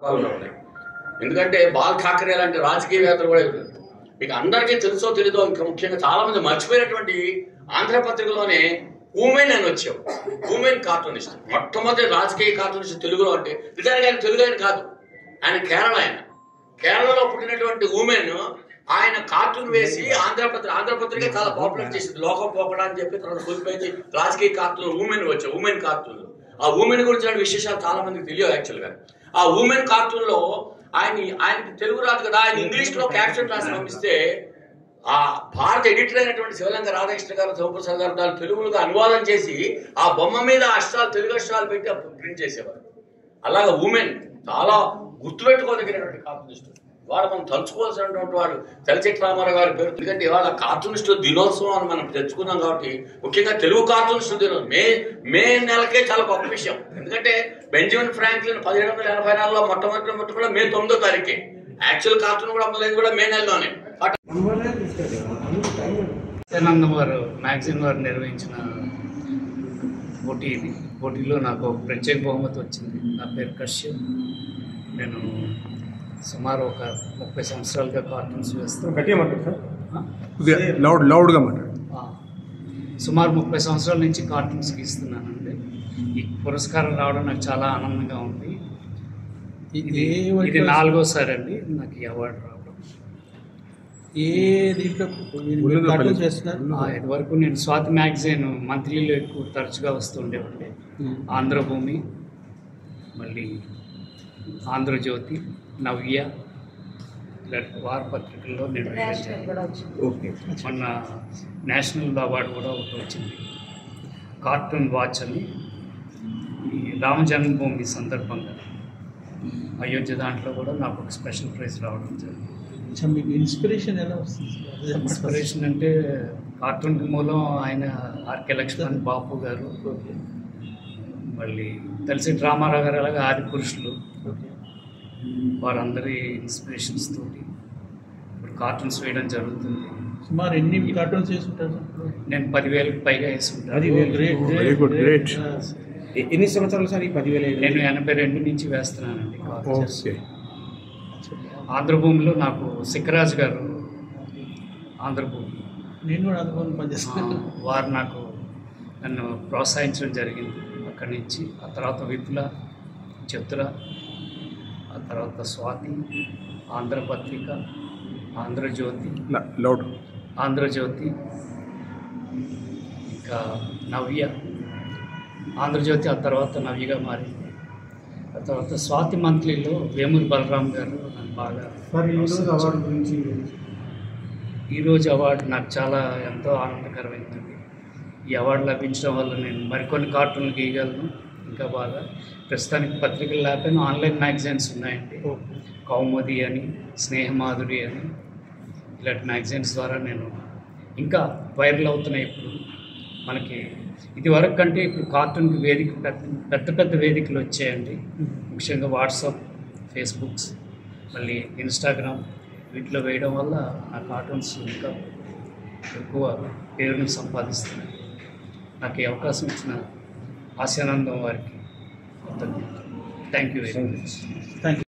భాగాలు ఉన్నాయి ఎందుకంటే బాల్ ఠాకరే లాంటి రాజకీయవేత్తలు కూడా ఉన్నారు. ఇక అందరికీ తెలుసో తెలీదో ఇంకా ముఖ్యంగా చాలా మంది మర్చిపోయినటువంటి ఆంధ్రపత్రికలోనే ఉమెన్ అని వచ్చావు ఉమెన్ కార్టూనిస్ట్ మొట్టమొదటి రాజకీయ కార్టూనిస్ట్ తెలుగులో అంటే నిజానికి ఆయన తెలుగు ఆయన కాదు ఆయన కేరళ ఆయన కేరళలో పుట్టినటువంటి ఉమెన్ ఆయన కార్టూన్ వేసి ఆంధ్రపత్రిక ఆంధ్రపత్రిక చాలా పాపులర్ చేసింది లోకం పోకడా అని చెప్పి తర్వాత కోల్పోయి రాజకీయ కార్టూన్ ఉమెన్ వచ్చాయి ఉమెన్ కార్టూన్ ఆ ఉమెన్ గురించిన విశేషాలు చాలా మందికి తెలియదు యాక్చువల్ గా ఆ ఉమెన్ కార్టూన్ లో ఆయన ఆయనకి తెలుగు రాదు కదా ఆయన ఇంగ్లీష్ లో క్యాప్షన్ రాసి పంపిస్తే ఆ భారత ఎడిటర్ అయినటువంటి శివలంక రాధాకృష్ణ గారు శివప్రసాద్ గారు దాన్ని తెలుగులుగా అనువాదం చేసి ఆ బొమ్మ మీద అక్షరాలు తెలుగు అక్షరాలు పెట్టి ప్రింట్ చేసేవారు అలాగే ఉమెన్ చాలా గుర్తుపెట్టుకోదగినటువంటి కార్టూనిస్ట్ వాడు మనం తలుచుకోవాల్సినటువంటి వాడు చలచిత్ర రామారావు గారి పేరు ఎందుకంటే ఇవాళ కార్టూనిస్ట్ దినోత్సవం అని మనం తెచ్చుకున్నాం కాబట్టి ముఖ్యంగా తెలుగు కార్టూనిస్ట్ దినోత్సవం మే మే నెలకే చాలా గొప్ప విషయం ఎందుకంటే బెంజమిన్ ఫ్రాంక్లిన్ పదిహేడు వందల ఎనభై నాలుగులో మొట్టమొదటి మొట్ట కూడా మే తొమ్మిదో తారీఖే యాక్చువల్ కార్టూన్ కూడా మొదలైంది కూడా మే నెలలోనే కాబట్టి సత్యానందం వారు మ్యాగజైన్ వారు నిర్వహించిన పోటీ ఇది పోటీలో నాకు ఒక ప్రత్యేక బహుమతి వచ్చింది నా పేరు కశ్యప్ నేను సుమారు ఒక ముప్పై సంవత్సరాలుగా కార్టూన్స్ వేస్తాను గట్టిగా మాట్లాడు సార్ ఆ? కొద్దిగా లౌడ్ లౌడ్గా మాట్లాడు ఆ. సుమారు ముప్పై సంవత్సరాల నుంచి కార్టూన్స్ గీస్తున్నానండి ఈ పురస్కారం రావడం నాకు చాలా ఆనందంగా ఉంది ఇది ఇది నాలుగోసారి అండి నాకు ఈ అవార్డు రావడం ఏ దీంట్లో ఉన్నదో కార్టూన్ పని. చేస్తున్నారు ఆ, ఇదివరకు నేను స్వాతి మ్యాగజైన్ మంత్లీలో ఎక్కువ తరచుగా వస్తుండేవండి ఆంధ్రభూమి మళ్ళీ ఆంధ్రజ్యోతి నవ్య ఇలాంటి వారపత్రికల్లో నిర్వహించాను ఓకే మొన్న నేషనల్ అవార్డు కూడా ఒకటి వచ్చింది కార్టూన్ వాచ్ అని ఈ రామ జన్మభూమి సందర్భంగా అయోధ్య దాంట్లో కూడా నాకు ఒక స్పెషల్ ప్రైజ్ రావడం జరిగింది కొంచెం మీకు ఇన్స్పిరేషన్ ఎలా వస్తుంది ఇన్స్పిరేషన్ అంటే కార్టూన్ మూలం ఆయన ఆర్కే లక్ష్మణ్ బాపు గారు ఓకే మళ్ళీ తెలిసి రామారావు గారు అలాగే ఆది పురుషులు ఓకే వారందరి ఇన్స్పిరేషన్స్ తోటి ఇప్పుడు కార్టూన్స్ వేయడం జరుగుతుంది సుమారు ఎన్ని కార్టూన్స్ చేస్తుంటారు సార్ నేను పదివేలకు పైగా వేసుకుంటాను గ్రేట్ Very good, great. ఎ- ఎన్ని సంవత్సరాలు సార్ ఈ పదివేల ఐదు నేను ఎనభై రెండు నుంచి వేస్తున్నానండి కార్టూన్స్ ఓకే ఆంధ్రభూమిలో నాకు సిక్కరాజ్ గారు ఆంధ్రభూమి నేను కూడా అనుభవం ఆ, పనిచేస్తాను వారు నాకు నన్ను ప్రోత్సహించడం జరిగింది అక్కడి నుంచి ఆ తర్వాత విపుల చతుర ఆ తర్వాత స్వాతి ఆంధ్రపత్రిక ఆంధ్రజ్యోతి లౌడ్ ఆంధ్రజ్యోతి ఇంకా నవ్య ఆంధ్రజ్యోతి ఆ తర్వాత నవ్యగా మారింది ఆ తర్వాత స్వాతి మంత్లీలో వేమూరి బలరాం గారు నన్ను బాగా ప్రోత్సహించారు. ఈరోజు అవార్డు నాకు చాలా ఎంతో ఆనందకరమైందండి ఈ అవార్డు లభించడం వల్ల నేను మరికొన్ని కార్టూన్లు గీయగలను ఇంకా బాగా ప్రస్తుతానికి పత్రికలు లేకపోయినా ఆన్లైన్ మ్యాగజైన్స్ ఉన్నాయండి కౌముది అని స్నేహమాధురి అని ఇలాంటి మ్యాగజైన్స్ ద్వారా నేను ఇంకా వైరల్ అవుతున్నాయి ఇప్పుడు మనకి ఇది వరకు కంటే ఇప్పుడు కార్టూన్కి వేదిక పెద్ద పెద్ద పెద్ద వేదికలు వచ్చాయండి ముఖ్యంగా వాట్సాప్ ఫేస్బుక్స్ మళ్ళీ ఇన్స్టాగ్రామ్ వీటిలో వేయడం వల్ల నా కార్టూన్స్ ఇంకా ఎక్కువ పేరును సంపాదిస్తున్నాయి నాకు ఈ అవకాశం ఇచ్చిన ఆశానందం వారికి thank you very much thank you